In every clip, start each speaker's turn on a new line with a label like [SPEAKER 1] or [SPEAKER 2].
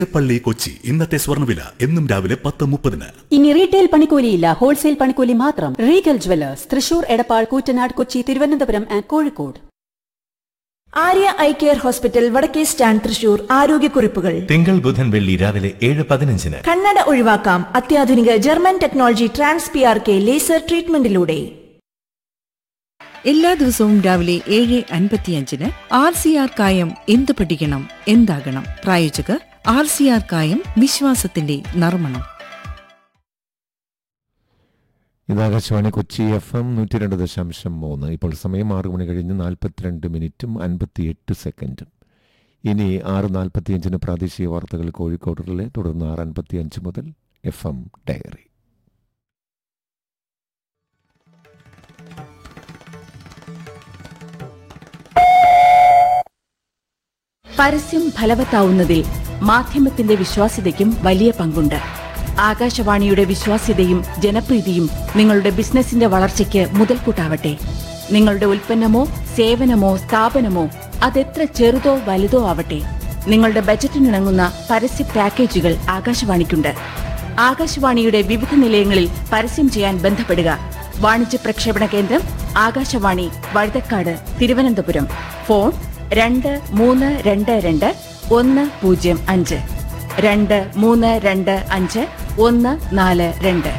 [SPEAKER 1] പള്ളി കൊച്ചി ഇന്നത്തെ സ്വർണ്ണവില എന്നും രാവിലെ പത്ത് മുപ്പതിന്
[SPEAKER 2] ഇനി റീറ്റെയിൽ പണിക്കൂലിയില്ല ഹോൾസെയിൽ പണിക്കൂലി മാത്രം Regal jewellers Thrissur Edappal Koottanad Kochi Thiruvananthapuram and Kozhikode
[SPEAKER 3] Arya eye care hospital വടക്കേ സ്റ്റാൻഡ് തൃശൂർ ആരോഗ്യക്കുറിപ്പുകൾ
[SPEAKER 4] തിങ്കൾ ബുധൻ വെള്ളി രാവിലെ ഏഴ് പതിനഞ്ചിന്
[SPEAKER 3] കണ്ണട ഒഴിവാക്കാം അത്യാധുനിക German technology trans P R K laser ട്രീറ്റ്മെന്റിലൂടെ
[SPEAKER 5] എല്ലാ ദിവസവും രാവിലെ ഏഴ് അൻപത്തിയഞ്ചിന് ആർ സി ആർ കായം എന്ത് പഠിക്കണം എന്താകണം പ്രായോജകർ ആർ സി ആർ കായം വിശ്വാസത്തിന്റെ നർമ്മണം
[SPEAKER 6] ഇത് ആകാശവാണി കൊച്ചി എഫ് എം നൂറ്റി രണ്ട് ദശാംശം മൂന്ന് ഇപ്പോൾ സമയം ആറ് മണി കഴിഞ്ഞ് നാൽപ്പത്തിരണ്ട് മിനിറ്റും അൻപത്തിയെട്ട് സെക്കൻഡും ഇനി ആറ് നാൽപ്പത്തിയഞ്ചിന് പ്രാദേശിക വാർത്തകൾ കോഴിക്കോടിലെ തുടർന്ന് ആറ് അൻപത്തിയഞ്ച് മുതൽ എഫ് എം ഡയറി
[SPEAKER 7] പരസ്യം ഫലവത്താവുന്നതിൽ മാധ്യമത്തിന്റെ വിശ്വാസ്യതയ്ക്കും വലിയ പങ്കുണ്ട് ആകാശവാണിയുടെ വിശ്വാസ്യതയും ജനപ്രീതിയും നിങ്ങളുടെ ബിസിനസിന്റെ വളർച്ചയ്ക്ക് മുതൽക്കൂട്ടാവട്ടെ നിങ്ങളുടെ ഉൽപ്പന്നമോ സേവനമോ സ്ഥാപനമോ അതെത്ര ചെറുതോ വലുതോ ആവട്ടെ നിങ്ങളുടെ ബജറ്റിനിണങ്ങുന്ന പരസ്യ പാക്കേജുകൾ ആകാശവാണിക്കുണ്ട് ആകാശവാണിയുടെ വിവിധ നിലയങ്ങളിൽ പരസ്യം ചെയ്യാൻ ബന്ധപ്പെടുക വാണിജ്യ പ്രക്ഷേപണ കേന്ദ്രം ആകാശവാണി വഴുതക്കാട് തിരുവനന്തപുരം ഫോൺ രണ്ട് മൂന്ന് രണ്ട് രണ്ട് ഒന്ന് പൂജ്യം അഞ്ച് രണ്ട് മൂന്ന് രണ്ട് അഞ്ച് ഒന്ന് നാല് രണ്ട്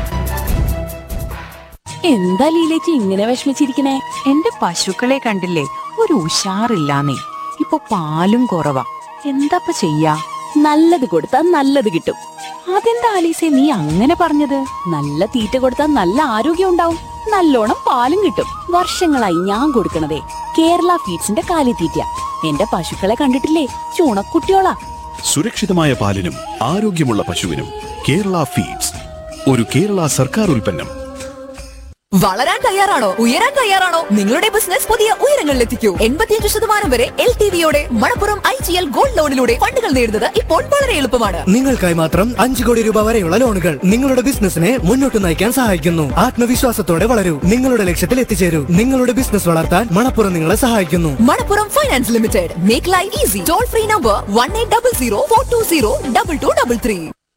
[SPEAKER 8] എന്താ ലീലേച്ചി ഇങ്ങനെ വിഷമിച്ചിരിക്കണേ എന്റെ പശുക്കളെ കണ്ടില്ലേ ഒരു ഉഷാറില്ലാന്നേ ഇപ്പൊ പാലും കുറവാ എന്താപ്പ ചെയ്യാ നല്ലത് കൊടുത്താ നല്ലത് കിട്ടും അതെന്താ ആലീസെ നീ അങ്ങനെ പറഞ്ഞത് നല്ല തീറ്റ കൊടുത്താൽ നല്ല ആരോഗ്യം ഉണ്ടാവും നല്ലോണം പാലും കിട്ടും വർഷങ്ങളായി ഞാൻ കൊടുക്കണതേ കേരള ഫീഡ്സിന്റെ കാലിത്തീറ്റ എന്റെ പശുക്കളെ കണ്ടിട്ടില്ലേ ചുണക്കുട്ടിയോളാ
[SPEAKER 9] സുരക്ഷിതമായ പാലിനും ആരോഗ്യമുള്ള പശുവിനും കേരള ഫീഡ്സ് ഒരു കേരള സർക്കാർ ഉൽപ്പന്നം
[SPEAKER 10] വളരാൻ തയ്യാറാണോ ഉയരാൻ തയ്യാറാണോ നിങ്ങളുടെ ബിസിനസ് പുതിയ ഉയരങ്ങളിലെത്തിക്കൂ എൺപത്തിയഞ്ച് ശതമാനം വരെ എൽ ടി വിയോടെ Manappuram I G L gold ലോണിലൂടെ ഫണ്ടുകൾ നേടുന്നത് ഇപ്പോൾ വളരെ എളുപ്പമാണ്
[SPEAKER 11] നിങ്ങൾക്കായി മാത്രം അഞ്ചു കോടി രൂപ വരെയുള്ള ലോണുകൾ നിങ്ങളുടെ ബിസിനസിനെ മുന്നോട്ട് നയിക്കാൻ സഹായിക്കുന്നു ആത്മവിശ്വാസത്തോടെ വളരൂ നിങ്ങളുടെ ലക്ഷ്യത്തിൽ എത്തിച്ചേരൂ നിങ്ങളുടെ ബിസിനസ് വളർത്താൻ മണപ്പുറം നിങ്ങളെ സഹായിക്കുന്നു
[SPEAKER 10] Manappuram finance limited make life easy toll free number one eight double zero four two zero double two double three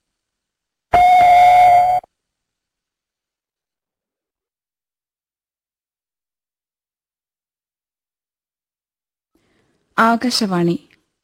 [SPEAKER 7] Akashvani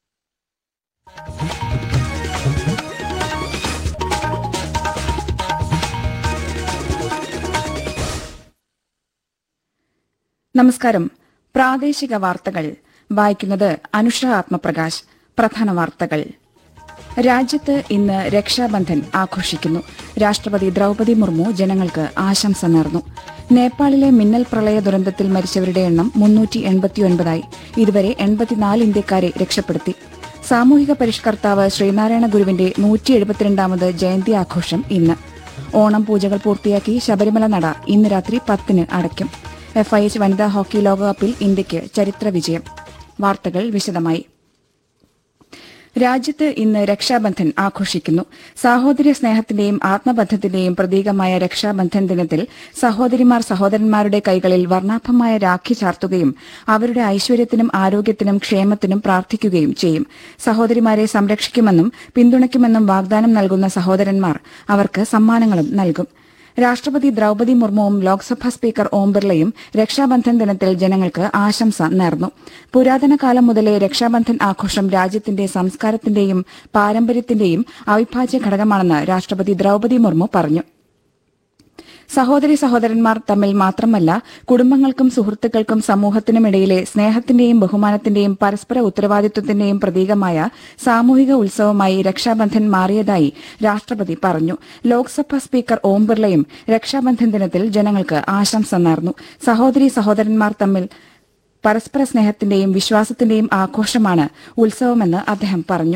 [SPEAKER 7] നമസ്കാരം പ്രാദേശിക വാർത്തകൾ വായിക്കുന്നത് അനുഷ ആത്മപ്രകാശ് പ്രധാന വാർത്തകൾ രാജ്യത്ത് ഇന്ന് രക്ഷാബന്ധൻ ആഘോഷിക്കുന്നു രാഷ്ട്രപതി ദ്രൗപതി മുർമു ജനങ്ങൾക്ക് ആശംസ നേർന്നു നേപ്പാളിലെ മിന്നൽ പ്രളയ ദുരന്തത്തിൽ മരിച്ചവരുടെ എണ്ണം മുന്നൂറ്റി എൺപത്തിയൊൻപതായി ഇതുവരെ എൺപത്തിനാല് ഇന്ത്യക്കാരെ രക്ഷപ്പെടുത്തി സാമൂഹിക പരിഷ്കർത്താവ് ശ്രീനാരായണ ഗുരുവിന്റെ നൂറ്റി എഴുപത്തിരണ്ടാമത് ജയന്തി ആഘോഷം ഇന്ന് ഓണം പൂജകൾ പൂർത്തിയാക്കി ശബരിമല നട ഇന്ന് രാത്രി പത്തിന് അടയ്ക്കും എഫ് ഐ എച്ച് വനിതാ ഹോക്കി ലോകകപ്പിൽ ഇന്ത്യയ്ക്ക് ചരിത്ര വിജയം വാർത്തകൾ വിശദമായി രാജ്യത്ത് ഇന്ന് രക്ഷാബന്ധൻ ആഘോഷിക്കുന്നു സാഹോദര്യ സ്നേഹത്തിന്റെയും ആത്മബന്ധത്തിന്റെയും പ്രതീകമായ രക്ഷാബന്ധൻ ദിനത്തിൽ സഹോദരിമാർ സഹോദരന്മാരുടെ കൈകളിൽ വർണ്ണാഭമായ രാഖി ചാർത്തുകയും അവരുടെ ഐശ്വര്യത്തിനും ആരോഗ്യത്തിനും ക്ഷേമത്തിനും പ്രാർത്ഥിക്കുകയും ചെയ്യും സഹോദരിമാരെ സംരക്ഷിക്കുമെന്നും പിന്തുണയ്ക്കുമെന്നും വാഗ്ദാനം നൽകുന്ന സഹോദരന്മാർ അവർക്ക് സമ്മാനങ്ങളും നൽകും രാഷ്ട്രപതി ദ്രൌപതി മുർമുവും ലോക്സഭാ സ്പീക്കർ ഓം ബിർളയും രക്ഷാബന്ധൻ ദിനത്തിൽ ജനങ്ങൾക്ക് ആശംസ നേർന്നു പുരാതന കാലം മുതലേ രക്ഷാബന്ധൻ ആഘോഷം രാജ്യത്തിന്റെ സംസ്കാരത്തിന്റെയും പാരമ്പര്യത്തിന്റെയും അവിഭാജ്യ ഘടകമാണെന്ന് രാഷ്ട്രപതി ദ്രൌപതി മുർമു പറഞ്ഞു സഹോദരി സഹോദരന്മാർ തമ്മിൽ മാത്രമല്ല കുടുംബങ്ങൾക്കും സുഹൃത്തുക്കൾക്കും സമൂഹത്തിനുമിടയിലെ സ്നേഹത്തിന്റെയും ബഹുമാനത്തിന്റെയും പരസ്പര ഉത്തരവാദിത്വത്തിന്റെയും പ്രതീകമായ സാമൂഹിക ഉത്സവമായി രക്ഷാബന്ധൻ മാറിയതായി രാഷ്ട്രപതി പറഞ്ഞു ലോക്സഭാ സ്പീക്കർ ഓം ബിർളയും രക്ഷാബന്ധൻ ദിനത്തിൽ ജനങ്ങൾക്ക് ആശംസ നേർന്നു സഹോദരി സഹോദരന്മാർ തമ്മിൽ പരസ്പര സ്നേഹത്തിന്റെയും വിശ്വാസത്തിന്റെയും ആഘോഷമാണ് ഉത്സവമെന്ന് അദ്ദേഹം പറഞ്ഞു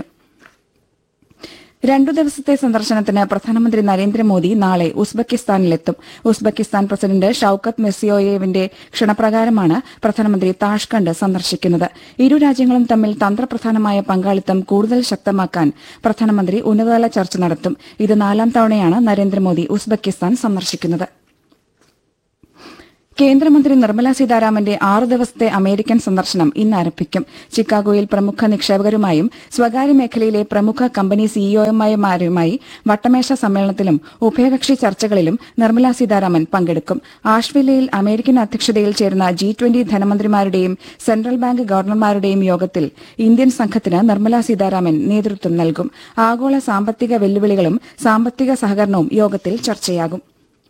[SPEAKER 7] രണ്ടു ദിവസത്തെ സന്ദർശനത്തിന് പ്രധാനമന്ത്രി നരേന്ദ്രമോദി നാളെ ഉസ്ബെക്കിസ്ഥാനിലെത്തും ഉസ്ബെക്കിസ്ഥാൻ പ്രസിഡന്റ് ഷൌക്കത്ത് മെസ്സിയോയേവിന്റെ ക്ഷണപ്രകാരമാണ് പ്രധാനമന്ത്രി താഷ്കണ്ട് സന്ദർശിക്കുന്നത് ഇരു രാജ്യങ്ങളും തമ്മിൽ തന്ത്രപ്രധാനമായ പങ്കാളിത്തം കൂടുതൽ ശക്തമാക്കാൻ പ്രധാനമന്ത്രി ഉന്നതതല ചർച്ച നടത്തും ഇത് നാലാം തവണയാണ് നരേന്ദ്രമോദി ഉസ്ബെക്കിസ്ഥാൻ സന്ദർശിക്കുന്നത് കേന്ദ്രമന്ത്രി നിർമ്മല സീതാരാമന്റെ ആറു ദിവസത്തെ അമേരിക്കൻ സന്ദർശനം ഇന്ന് ആരംഭിക്കും ചിക്കാഗോയിൽ പ്രമുഖ നിക്ഷേപകരുമായും സ്വകാര്യ മേഖലയിലെ പ്രമുഖ കമ്പനി സിഇഒമാരുമായി വട്ടമേശ സമ്മേളനത്തിലും ഉഭയകക്ഷി ചർച്ചകളിലും നിർമ്മല സീതാരാമൻ പങ്കെടുക്കും ആഷ്വില്ലയിൽ അമേരിക്കൻ അധ്യക്ഷതയിൽ ചേരുന്ന ജി ട്വന്റി ധനമന്ത്രിമാരുടെയും സെൻട്രൽ ബാങ്ക് ഗവർണർമാരുടെയും യോഗത്തിൽ ഇന്ത്യൻ സംഘത്തിന് നിർമ്മല സീതാരാമൻ നേതൃത്വം നൽകും ആഗോള സാമ്പത്തിക വെല്ലുവിളികളും സാമ്പത്തിക സഹകരണവും യോഗത്തിൽ ചർച്ചയാകും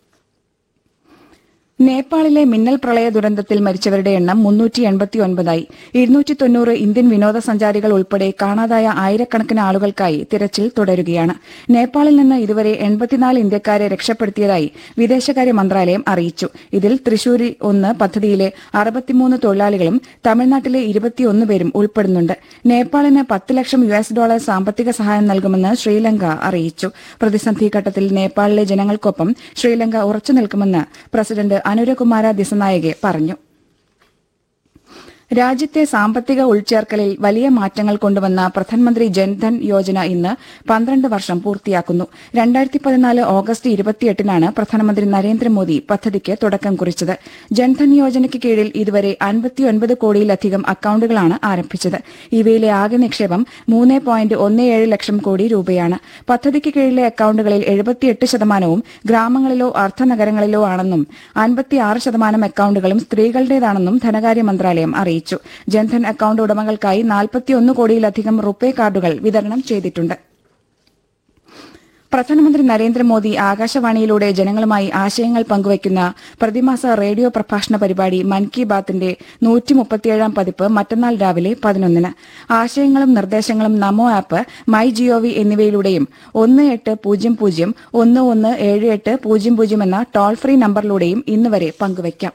[SPEAKER 7] നേപ്പാളിലെ മിന്നൽ പ്രളയ ദുരന്തത്തിൽ മരിച്ചവരുടെ എണ്ണം മുന്നൂറ്റി എൺപത്തിയൊൻപതായി ഇരുന്നൂറ്റി തൊണ്ണൂറ് ഇന്ത്യൻ വിനോദസഞ്ചാരികൾ ഉൾപ്പെടെ കാണാതായ ആയിരക്കണക്കിന് ആളുകൾക്കായി തിരച്ചിൽ തുടരുകയാണ് നേപ്പാളിൽ നിന്ന് ഇതുവരെ എൺപത്തിനാല് ഇന്ത്യക്കാരെ രക്ഷപ്പെടുത്തിയതായി വിദേശകാര്യ മന്ത്രാലയം അറിയിച്ചു ഇതിൽ തൃശൂരിൽ ഒന്ന് പദ്ധതിയിലെ അറുപത്തിമൂന്ന് തൊഴിലാളികളും തമിഴ്നാട്ടിലെ ഇരുപത്തിയൊന്ന് പേരും ഉൾപ്പെടുന്നുണ്ട് നേപ്പാളിന് പത്ത് ലക്ഷം യു എസ് ഡോളർ സാമ്പത്തിക സഹായം നൽകുമെന്ന് ശ്രീലങ്ക അറിയിച്ചു പ്രതിസന്ധി ഘട്ടത്തിൽ നേപ്പാളിലെ ജനങ്ങൾക്കൊപ്പം ശ്രീലങ്ക ഉറച്ചു നിൽക്കുമെന്ന് പ്രസിഡന്റ് അനുരകുമാര ദിസനായകെ പറഞ്ഞു രാജ്യത്തെ സാമ്പത്തിക ഉൾച്ചേർക്കലിൽ വലിയ മാറ്റങ്ങൾ കൊണ്ടുവന്ന പ്രധാനമന്ത്രി ജൻധൻ യോജന ഇന്ന് പന്ത്രണ്ട് വർഷം പൂർത്തിയാക്കുന്നു രണ്ടായിരത്തി പതിനാല് ഓഗസ്റ്റ് ഇരുപത്തിയെട്ടിനാണ് പ്രധാനമന്ത്രി നരേന്ദ്രമോദി പദ്ധതിക്ക് തുടക്കം കുറിച്ചത് ജൻധൻ യോജനയ്ക്ക് കീഴിൽ ഇതുവരെ അൻപത്തിയൊൻപത് കോടിയിലധികം അക്കൌണ്ടുകളാണ് ആരംഭിച്ചത് ഇവയിലെ ആകെ നിക്ഷേപം മൂന്ന് പോയിന്റ് ഒന്ന് ഏഴ് ലക്ഷം കോടി രൂപയാണ് പദ്ധതിക്ക് കീഴിലെ അക്കൌണ്ടുകളിൽ എഴുപത്തിയെട്ട് ശതമാനവും ഗ്രാമങ്ങളിലോ അർദ്ധനഗരങ്ങളിലോ ആണെന്നും അൻപത്തിയാറ് ശതമാനം അക്കൌണ്ടുകളും സ്ത്രീകളുടേതാണെന്നും ധനകാര്യ മന്ത്രാലയം അറിയിച്ചു ജൻധൻ അക്കൌണ്ട് ഉടമകൾക്കായി നാൽപ്പത്തിയൊന്ന് കോടിയിലധികം റുപേ കാർഡുകൾ വിതരണം ചെയ്തിട്ടുണ്ട് പ്രധാനമന്ത്രി നരേന്ദ്രമോദി ആകാശവാണിയിലൂടെ ജനങ്ങളുമായി ആശയങ്ങൾ പങ്കുവയ്ക്കുന്ന പ്രതിമാസ റേഡിയോ പ്രഭാഷണ പരിപാടി മൻ കി ബാത്തിന്റെ നൂറ്റി മുപ്പത്തിയേഴാം പതിപ്പ് മറ്റന്നാൾ രാവിലെ പതിനൊന്നിന് ആശയങ്ങളും നിർദ്ദേശങ്ങളും നമോ ആപ്പ് മൈ ജിഒവി എന്നിവയിലൂടെയും ഒന്ന് എട്ട് പൂജ്യം പൂജ്യം ഒന്ന് ഒന്ന് ഏഴ് എട്ട് പൂജ്യം പൂജ്യം എന്ന ടോൾ ഫ്രീ നമ്പറിലൂടെയും ഇന്നുവരെ പങ്കുവയ്ക്കാം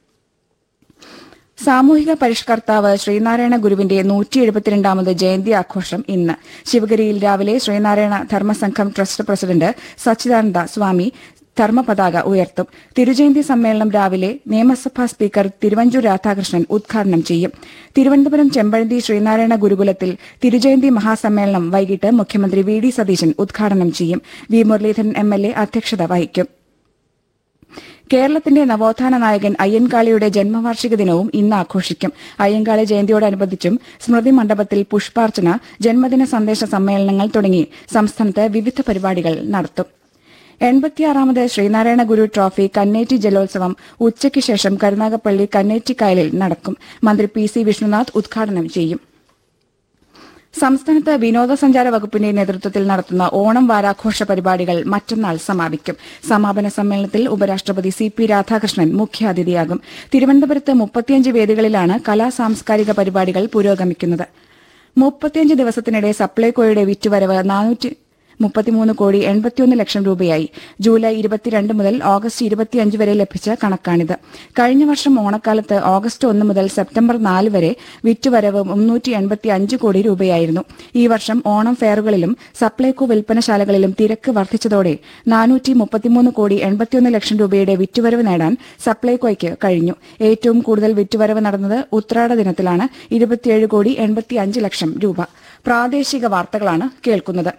[SPEAKER 7] സാമൂഹിക പരിഷ്കർത്താവ് ശ്രീനാരായണ ഗുരുവിന്റെ നൂറ്റി എഴുപത്തിരണ്ടാമത് ജയന്തി ആഘോഷം ഇന്ന് ശിവഗിരിയിൽ രാവിലെ ശ്രീനാരായണ ധർമ്മസംഘം ട്രസ്റ്റ് പ്രസിഡന്റ് സച്ചിദാനന്ദ സ്വാമി ധർമ്മപതാക ഉയർത്തും തിരുജയന്തി സമ്മേളനം രാവിലെ നിയമസഭാ സ്പീക്കർ തിരുവഞ്ചൂർ രാധാകൃഷ്ണൻ ഉദ്ഘാടനം ചെയ്യും തിരുവനന്തപുരം ചെമ്പഴന്തി ശ്രീനാരായണ ഗുരുകുലത്തിൽ തിരുജയന്തി മഹാസമ്മേളനം വൈകിട്ട് മുഖ്യമന്ത്രി വി ഡി സതീശൻ ഉദ്ഘാടനം ചെയ്യും V Muraleedharan M L A അധ്യക്ഷത വഹിക്കും കേരളത്തിന്റെ നവോത്ഥാന നായകൻ അയ്യൻകാളിയുടെ ജന്മവാർഷിക ദിനവും ഇന്ന് ആഘോഷിക്കും അയ്യൻകാളി ജയന്തിയോടനുബന്ധിച്ചും സ്മൃതി മണ്ഡപത്തിൽ പുഷ്പാർച്ചന ജന്മദിന സന്ദേശ സമ്മേളനങ്ങൾ തുടങ്ങി സംസ്ഥാനത്ത് വിവിധ പരിപാടികൾ നടത്തും എൺപത്തിയാറാമത് ശ്രീനാരായണ ഗുരു ട്രോഫി കന്നേറ്റി ജലോത്സവം ഉച്ചയ്ക്ക് ശേഷം കരുനാഗപ്പള്ളി കന്നേറ്റിക്കായലിൽ നടക്കും മന്ത്രി പി സി വിഷ്ണുനാഥ് ഉദ്ഘാടനം ചെയ്യും സംസ്ഥാനത്ത് വിനോദസഞ്ചാര വകുപ്പിന്റെ നേതൃത്വത്തിൽ നടത്തുന്ന ഓണം വാരാഘോഷ പരിപാടികൾ മറ്റന്നാൾ സമാപിക്കും സമാപന സമ്മേളനത്തിൽ ഉപരാഷ്ട്രപതി സി പി രാധാകൃഷ്ണൻ മുഖ്യാതിഥിയാകും തിരുവനന്തപുരത്ത് മുപ്പത്തിയഞ്ച് വേദികളിലാണ് കലാ സാംസ്കാരിക പരിപാടികൾ പുരോഗമിക്കുന്നത് മുപ്പത്തിയഞ്ച് ദിവസത്തിനിടെ സപ്ലൈകോയുടെ വിറ്റുവരവ് നാനൂറ്റി മുപ്പത്തിമൂന്ന് കോടി എൺപത്തിയൊന്ന് ലക്ഷം രൂപയായി ജൂലൈ ഇരുപത്തിരണ്ട് മുതൽ ഓഗസ്റ്റ് ഇരുപത്തിയഞ്ച് വരെ ലഭിച്ച കണക്കാണിത് കഴിഞ്ഞ വർഷം ഓണക്കാലത്ത് ഓഗസ്റ്റ് ഒന്ന് മുതൽ സെപ്റ്റംബർ നാല് വരെ വിറ്റുവരവ് മുന്നൂറ്റി എൺപത്തി അഞ്ച് കോടി രൂപയായിരുന്നു ഈ വർഷം ഓണം ഫെയറുകളിലും സപ്ലൈകോ വിൽപ്പനശാലകളിലും തിരക്ക് വർദ്ധിച്ചതോടെ നാനൂറ്റി മുപ്പത്തിമൂന്ന് കോടി എൺപത്തിയൊന്ന് ലക്ഷം രൂപയുടെ വിറ്റുവരവ് നേടാൻ സപ്ലൈകോയ്ക്ക് കഴിഞ്ഞു ഏറ്റവും കൂടുതൽ വിറ്റുവരവ് നടന്നത് ഉത്രാട ദിനത്തിലാണ് ഇരുപത്തിയേഴ് കോടി എൺപത്തി അഞ്ച് ലക്ഷം രൂപ പ്രാദേശിക വാർത്തകളാണ് കേൾക്കുന്നത്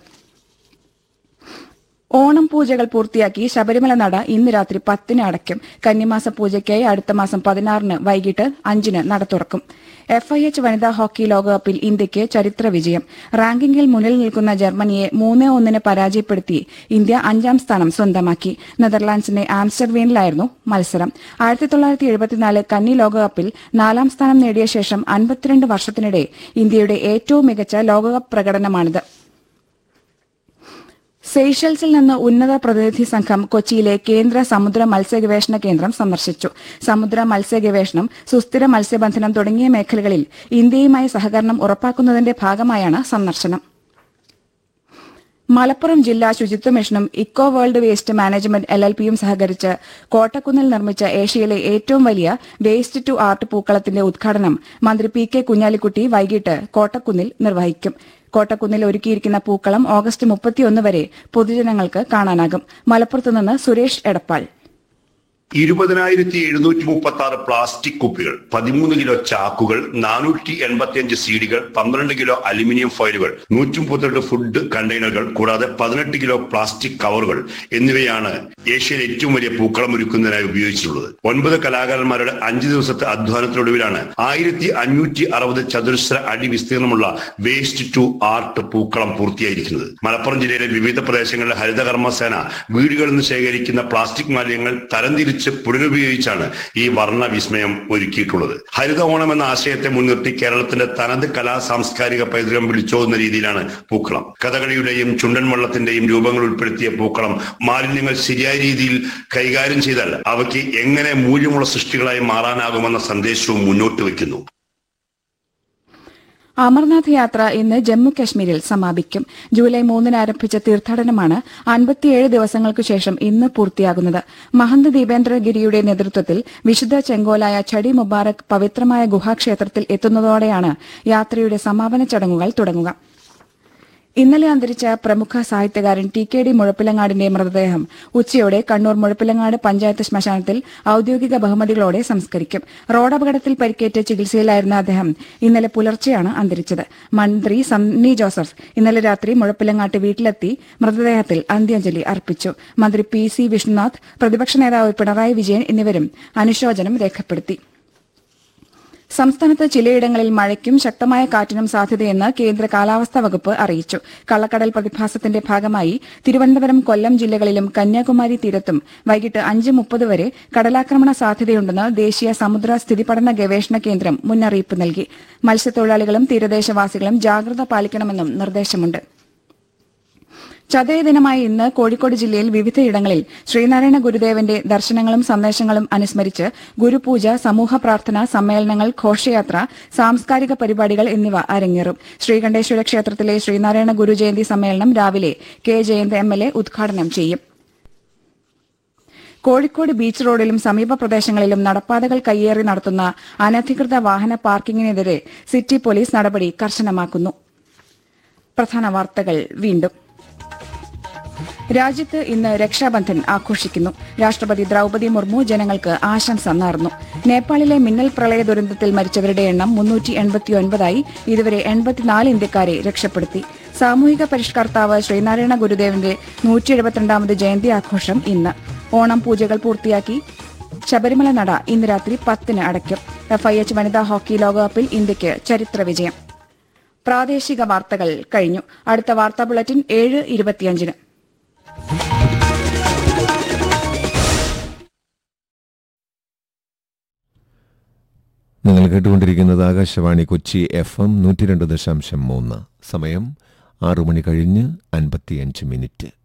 [SPEAKER 7] ഓണം പൂജകൾ പൂർത്തിയാക്കി ശബരിമല നട ഇന്ന് രാത്രി പത്തിന് അടയ്ക്കും കന്നിമാസ പൂജയ്ക്കായി അടുത്ത മാസം പതിനാറിന് വൈകിട്ട് അഞ്ചിന് നട തുറക്കും എഫ് ഐ എച്ച് വനിതാ ഹോക്കി ലോകകപ്പിൽ ഇന്ത്യയ്ക്ക് ചരിത്ര വിജയം റാങ്കിങ്ങിൽ മുന്നിൽ നിൽക്കുന്ന ജർമ്മനിയെ മൂന്ന് ഒന്നിന് പരാജയപ്പെടുത്തി ഇന്ത്യ അഞ്ചാം സ്ഥാനം സ്വന്തമാക്കി നെതർലാൻഡ്സിന്റെ ആംസ്റ്റർവീനിലായിരുന്നു മത്സരം ആയിരത്തി തൊള്ളായിരത്തി എഴുപത്തിനാല് കന്നി ലോകകപ്പിൽ നാലാം സ്ഥാനം നേടിയ ശേഷം അൻപത്തിരണ്ട് വർഷത്തിനിടെ ഇന്ത്യയുടെ ഏറ്റവും മികച്ച ലോകകപ്പ് പ്രകടനമാണിത് സെയ്ഷൽസിൽ നിന്ന് ഉന്നത പ്രതിനിധി സംഘം കൊച്ചിയിലെ കേന്ദ്ര സമുദ്ര മത്സ്യഗവേഷണ കേന്ദ്രം സന്ദർശിച്ചു സമുദ്ര മത്സ്യഗവേഷണം സുസ്ഥിര മത്സ്യബന്ധനം തുടങ്ങിയ മേഖലകളിൽ ഇന്ത്യയുമായി സഹകരണം ഉറപ്പാക്കുന്നതിന്റെ ഭാഗമായാണ് സന്ദർശനം മലപ്പുറം ജില്ലാ ശുചിത്വ മിഷനും eco world waste management L L പിയും സഹകരിച്ച് കോട്ടക്കുന്നിൽ നിർമ്മിച്ച ഏഷ്യയിലെ ഏറ്റവും വലിയ വേസ്റ്റ് ടു ആർട്ട് പൂക്കളത്തിന്റെ ഉദ്ഘാടനം മന്ത്രി പി കെ കുഞ്ഞാലിക്കുട്ടി വൈകിട്ട് കോട്ടക്കുന്നിൽ നിർവഹിക്കും കോട്ടക്കുന്നിൽ ഒരുക്കിയിരിക്കുന്ന പൂക്കളം ഓഗസ്റ്റ് മുപ്പത്തിയൊന്ന് വരെ പൊതുജനങ്ങൾക്ക് കാണാനാകും മലപ്പുറത്തുനിന്ന് സുരേഷ് എടപ്പാൾ
[SPEAKER 12] ഇരുപതിനായിരത്തി എഴുന്നൂറ്റി മുപ്പത്തി ആറ് പ്ലാസ്റ്റിക് കുപ്പികൾ പതിമൂന്ന് കിലോ ചാക്കുകൾ നാനൂറ്റി എൺപത്തിയഞ്ച് സീഡികൾ പന്ത്രണ്ട് കിലോ അലുമിനിയം ഫോയിലുകൾ നൂറ്റി മുപ്പത്തെട്ട് ഫുഡ് കണ്ടെയ്നറുകൾ കൂടാതെ പതിനെട്ട് കിലോ പ്ലാസ്റ്റിക് കവറുകൾ എന്നിവയാണ് ഏഷ്യയിലെ ഏറ്റവും വലിയ പൂക്കളം ഒരുക്കുന്നതിനായി ഉപയോഗിച്ചിട്ടുള്ളത് ഒൻപത് കലാകാരന്മാരുടെ അഞ്ച് ദിവസത്തെ അധ്വാനത്തിനൊടുവിലാണ് ആയിരത്തി അഞ്ഞൂറ്റി അറുപത് ചതുരശ്ര അടി വിസ്തീർണമുള്ള വേസ്റ്റ് ടു ആർട്ട് പൂക്കളം പൂർത്തിയായിരിക്കുന്നത് മലപ്പുറം ജില്ലയിലെ വിവിധ പ്രദേശങ്ങളിലെ ഹരിതകർമ്മസേന വീടുകളിൽ നിന്ന് ശേഖരിക്കുന്ന പ്ലാസ്റ്റിക് മാലിന്യങ്ങൾ തരംതിരിച്ച് പുനരുപയോഗിച്ചാണ് ഈ വർണ്ണ വിസ്മയം ഒരുക്കിയിട്ടുള്ളത് ഹരിത ഓണം എന്ന ആശയത്തെ മുൻനിർത്തി കേരളത്തിന്റെ തനത് കലാ സാംസ്കാരിക പൈതൃകം വിളിച്ചോതുന്ന രീതിയിലാണ് പൂക്കളം കഥകളിയുടെയും ചുണ്ടൻ വള്ളത്തിന്റെയും രൂപങ്ങൾ ഉൾപ്പെടുത്തിയ പൂക്കളം മാലിന്യങ്ങൾ ശരിയായ രീതിയിൽ കൈകാര്യം ചെയ്താൽ അവയ്ക്ക് എങ്ങനെ മൂല്യമുള്ള സൃഷ്ടികളായി മാറാനാകുമെന്ന സന്ദേശവും മുന്നോട്ട് വയ്ക്കുന്നു
[SPEAKER 7] അമർനാഥ് യാത്ര ഇന്ന് ജമ്മു കശ്മീരിൽ സമാപിക്കും ജൂലൈ മൂന്നിന് ആരംഭിച്ച തീർത്ഥാടനമാണ് അൻപത്തിയേഴ് ദിവസങ്ങൾക്കു ശേഷം ഇന്ന് പൂർത്തിയാകുന്നത് മഹന്ത് ദീപേന്ദ്രഗിരിയുടെ നേതൃത്വത്തിൽ വിശുദ്ധ ചെങ്കോലായ ചടി മുബാറക് പവിത്രമായ ഗുഹാക്ഷേത്രത്തിൽ എത്തുന്നതോടെയാണ് യാത്രയുടെ സമാപന ചടങ്ങുകൾ തുടങ്ങുക ഇന്നലെ അന്തരിച്ച പ്രമുഖ സാഹിത്യകാരൻ ടി കെ ഡി മുഴപ്പിലങ്ങാടിന്റെ മൃതദേഹം ഉച്ചയോടെ കണ്ണൂർ മുഴപ്പിലങ്ങാട് പഞ്ചായത്ത് ശ്മശാനത്തിൽ ഔദ്യോഗിക ബഹുമതികളോടെ സംസ്കരിക്കും റോഡപകടത്തിൽ പരിക്കേറ്റ് ചികിത്സയിലായിരുന്ന അദ്ദേഹം ഇന്നലെ പുലർച്ചെയാണ് അന്തരിച്ചത് മന്ത്രി സണ്ണി ജോസഫ് ഇന്നലെ രാത്രി മുഴപ്പിലങ്ങാട്ട് വീട്ടിലെത്തി മൃതദേഹത്തിൽ അന്ത്യാഞ്ജലി അർപ്പിച്ചു മന്ത്രി പി സി വിഷ്ണുനാഥ് പ്രതിപക്ഷ നേതാവ് പിണറായി വിജയൻ എന്നിവരും അനുശോചനം രേഖപ്പെടുത്തി സംസ്ഥാനത്ത് ചിലയിടങ്ങളിൽ മഴയ്ക്കും ശക്തമായ കാറ്റിനും സാധ്യതയെന്ന് കേന്ദ്ര കാലാവസ്ഥാ വകുപ്പ് അറിയിച്ചു കള്ളക്കടൽ പ്രതിഭാസത്തിന്റെ ഭാഗമായി തിരുവനന്തപുരം കൊല്ലം ജില്ലകളിലും കന്യാകുമാരി തീരത്തും വൈകിട്ട് അഞ്ച് മുപ്പത് വരെ കടലാക്രമണ സാധ്യതയുണ്ടെന്ന് ദേശീയ സമുദ്ര സ്ഥിതിപഠന ഗവേഷണ കേന്ദ്രം മുന്നറിയിപ്പ് നൽകി മത്സ്യത്തൊഴിലാളികളും തീരദേശവാസികളും ജാഗ്രത പാലിക്കണമെന്നും നിർദ്ദേശമുണ്ട് ചതയ ദിനമായ ഇന്ന് കോഴിക്കോട് ജില്ലയിൽ വിവിധയിടങ്ങളിൽ ശ്രീനാരായണ ഗുരുദേവന്റെ ദർശനങ്ങളും സന്ദേശങ്ങളും അനുസ്മരിച്ച് ഗുരുപൂജ സമൂഹ പ്രാർത്ഥന സമ്മേളനങ്ങൾ ഘോഷയാത്ര സാംസ്കാരിക പരിപാടികൾ എന്നിവ അരങ്ങേറും ശ്രീകണ്ഠേശ്വര ക്ഷേത്രത്തിലെ ശ്രീനാരായണ ഗുരുജയന്തി സമ്മേളനം രാവിലെ K Jayanth M L A ഉദ്ഘാടനം ചെയ്യും കോഴിക്കോട് ബീച്ച് റോഡിലും സമീപ പ്രദേശങ്ങളിലും നടപ്പാതകൾ കയ്യേറി നടത്തുന്ന അനധികൃത വാഹന പാർക്കിംഗിനെതിരെ സിറ്റി പോലീസ് നടപടി കർശനമാക്കുന്നു പ്രധാന വാർത്തകൾ വീണ്ടും രാജ്യത്ത് ഇന്ന് രക്ഷാബന്ധൻ ആഘോഷിക്കുന്നു രാഷ്ട്രപതി ദ്രൌപതി മുർമു ജനങ്ങൾക്ക് ആശംസ നേർന്നു നേപ്പാളിലെ മിന്നൽ പ്രളയ ദുരന്തത്തിൽ മരിച്ചവരുടെ എണ്ണം മുന്നൂറ്റി എൺപത്തിയൊൻപതായി ഇതുവരെ എൺപത്തിനാല് ഇന്ത്യക്കാരെ രക്ഷപ്പെടുത്തി സാമൂഹിക പരിഷ്കർത്താവ് ശ്രീനാരായണ ഗുരുദേവന്റെ നൂറ്റി എഴുപത്തിരണ്ടാമത് ജയന്തി ആഘോഷം ഇന്ന് ഓണം പൂജകൾ പൂർത്തിയാക്കി ശബരിമല നട ഇന്ന് രാത്രി പത്തിന് അടയ്ക്കും എഫ്ഐഎച്ച് വനിതാ ഹോക്കി ലോകകപ്പിൽ ഇന്ത്യയ്ക്ക് ചരിത്ര വിജയം പ്രാദേശിക വാർത്തകൾ കഴിഞ്ഞു അടുത്ത വാർത്താ ബുള്ളറ്റിൻ ഏഴ് ഇരുപത്തിയഞ്ചിന്
[SPEAKER 6] നിങ്ങൾ കേട്ടുകൊണ്ടിരിക്കുന്നത് ആകാശവാണി കൊച്ചി എഫ് എം നൂറ്റി രണ്ട് ദശാംശം മൂന്ന് സമയം ആറു മണി കഴിഞ്ഞ് അൻപത്തിയഞ്ച് മിനിറ്റ്